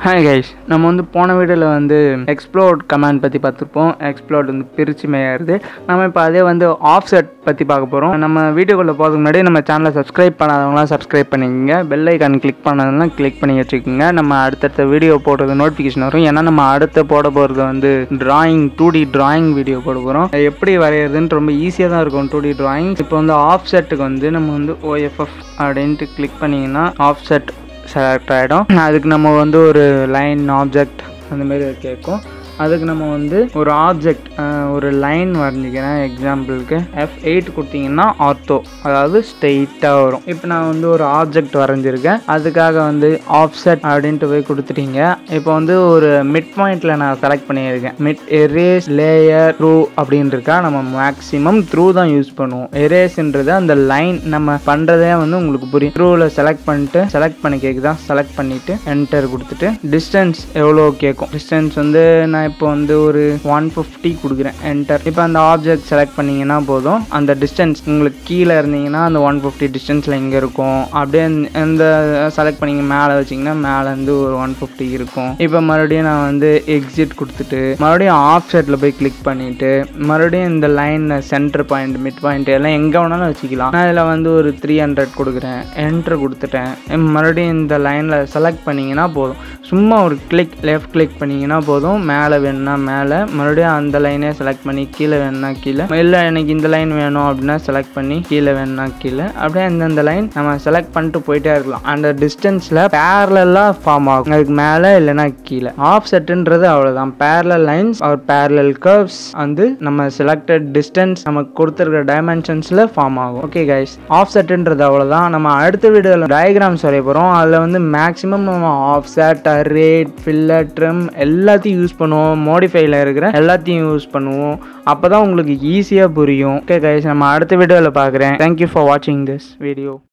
hi guys நம்ம வந்து போன வீடியோவில் வந்து எக்ஸ்ப்ளோர்ட் கமாண்ட் பற்றி பார்த்துருப்போம் எக்ஸ்ப்ளோர்ட் வந்து பிரித்து மேயறது நம்ம இப்போ அதே வந்து ஆஃப் செட் பற்றி பார்க்க போகிறோம் நம்ம வீடியோக்குள்ளே போகிறதுக்கு முன்னாடி நம்ம சேனலை சப்ஸ்கிரைப் பண்ணாதவங்களாம் சப்ஸ்கிரைப் பண்ணிக்கோங்க பெல் ஐக்கான் கிளிக் பண்ணதெல்லாம் கிளிக் பண்ணி வச்சுக்கோங்க நம்ம அடுத்தடுத்த வீடியோ போடுறது நோட்டிஃபிகேஷன் வரும் ஏன்னா நம்ம அடுத்த போட போகிறது வந்து drawing two D drawing video போட போகிறோம் எப்படி வரைகிறதுன்னு ரொம்ப ஈஸியாக தான் இருக்கும் டூ டி டிராயிங் இப்போ வந்து ஆஃப் செட்டுக்கு வந்து நம்ம வந்து ஓஎஃப்எஃப் அப்படின்ட்டு கிளிக் பண்ணிங்கன்னா ஆஃப் செட் செலக்ட் ஆகிடும் அதுக்கு நம்ம வந்து ஒரு லைன் ஆப்ஜெக்ட் அந்த மாதிரி கேட்கும் அதுக்கு நம்ம வந்து ஒரு ஆப்ஜெக்ட் ஒரு லைன் வரைஞ்சிக்கிறேன் எக்ஸாம்பிளுக்கு எஃப் எயிட் கொடுத்தீங்கன்னா ஆர்த்தோ அதாவது ஸ்ட்ரெயிட்டாக வரும் இப்போ நான் வந்து ஒரு ஆப்ஜெக்ட் வரைஞ்சிருக்கேன் அதுக்காக வந்து ஆஃப்செட் அப்படின்ட்டு போய் கொடுத்துட்டீங்க இப்போ வந்து ஒரு மிட் பாயிண்டில் நான் செலக்ட் பண்ணியிருக்கேன் மிட் எரேஸ் லேயர் த்ரூ அப்படின்னு இருக்கா நம்ம மேக்ஸிமம் த்ரூ தான் யூஸ் பண்ணுவோம் எரேஸ்ன்றது அந்த லைன் நம்ம பண்ணுறதே வந்து உங்களுக்கு புரியும் த்ரூவில் செலக்ட் பண்ணிட்டு செலக்ட் பண்ணி கேட்குதா செலக்ட் பண்ணிவிட்டு என்டர் கொடுத்துட்டு டிஸ்டன்ஸ் எவ்வளோ கேட்கும் டிஸ்டன்ஸ் வந்து நான் இப்போ வந்து ஒரு ஒன் ஃபிஃப்டி கொடுக்குறேன் என்டர் இப்போ அந்த ஆப்ஜெக்ட் செலக்ட் பண்ணிங்கன்னா போதும் அந்த டிஸ்டன்ஸ் உங்களுக்கு கீழே இருந்தீங்கன்னா அந்த ஒன் ஃபிஃப்டி டிஸ்டன்ஸில் எங்கே இருக்கும் அப்படியே இந்த செலக்ட் பண்ணிங்க மேலே வச்சிங்கன்னா மேலே இருந்து ஒரு ஒன் ஃபிஃப்டி இருக்கும் இப்போ மறுபடியும் நான் வந்து எக்ஸிட் கொடுத்துட்டு மறுபடியும் ஆஃப் செட்டில் போய் கிளிக் பண்ணிவிட்டு மறுபடியும் இந்த line centre point mid point எல்லாம் எங்கே வேணாலும் வச்சுக்கலாம் நான் இதில் வந்து ஒரு த்ரீ ஹண்ட்ரட் கொடுக்குறேன் என்ட்ரு கொடுத்துட்டேன் மறுபடியும் இந்த லைனில் செலக்ட் பண்ணிங்கன்னா போதும் சும்மா ஒரு கிளிக் லெஃப்ட் கிளிக் பண்ணிங்கன்னா போதும் மேலே வேணும்னா மேலே மறுபடியும் அந்த லைனே செலக்ட் பண்ணி கீழே வேணும்னா கீழே இல்லை எனக்கு இந்த லைன் வேணும் அப்படின்னா செலக்ட் பண்ணி கீழே வேணும்னா கீழே அப்படியே அந்தந்த லைன் நம்ம செலக்ட் பண்ணிட்டு போயிட்டே இருக்கலாம் அந்த டிஸ்டன்ஸில் பேரலாக ஃபார்ம் ஆகும் அதுக்கு மேலே இல்லைன்னா கீழே ஆஃப் செட்டுன்றது அவ்வளோதான் parallel lines or parallel curves வந்து நம்ம செலக்டட் டிஸ்டன்ஸ் நமக்கு கொடுத்துருக்க டைமென்ஷன்ஸில் ஃபார்ம் ஆகும் ஓகே கைஸ் ஆஃப் செட்டுன்றது அவ்வளோதான் நம்ம அடுத்த வீடியோவில் டயக்ராம்ஸ் வரைய போகிறோம் அதில் வந்து மேக்ஸிமம் நம்ம offset rate filler trim எல்லாத்தையும் யூஸ் பண்ணுவோம் மோடிஃபைல இருக்கிற எல்லாத்தையும் யூஸ் பண்ணுவோம் அப்போ தான் உங்களுக்கு ஈஸியாக புரியும் ஓகே கைஸ் நம்ம அடுத்த வீடியோவில் பார்க்குறேன் தேங்க்யூ ஃபார் வாட்சிங் திஸ் வீடியோ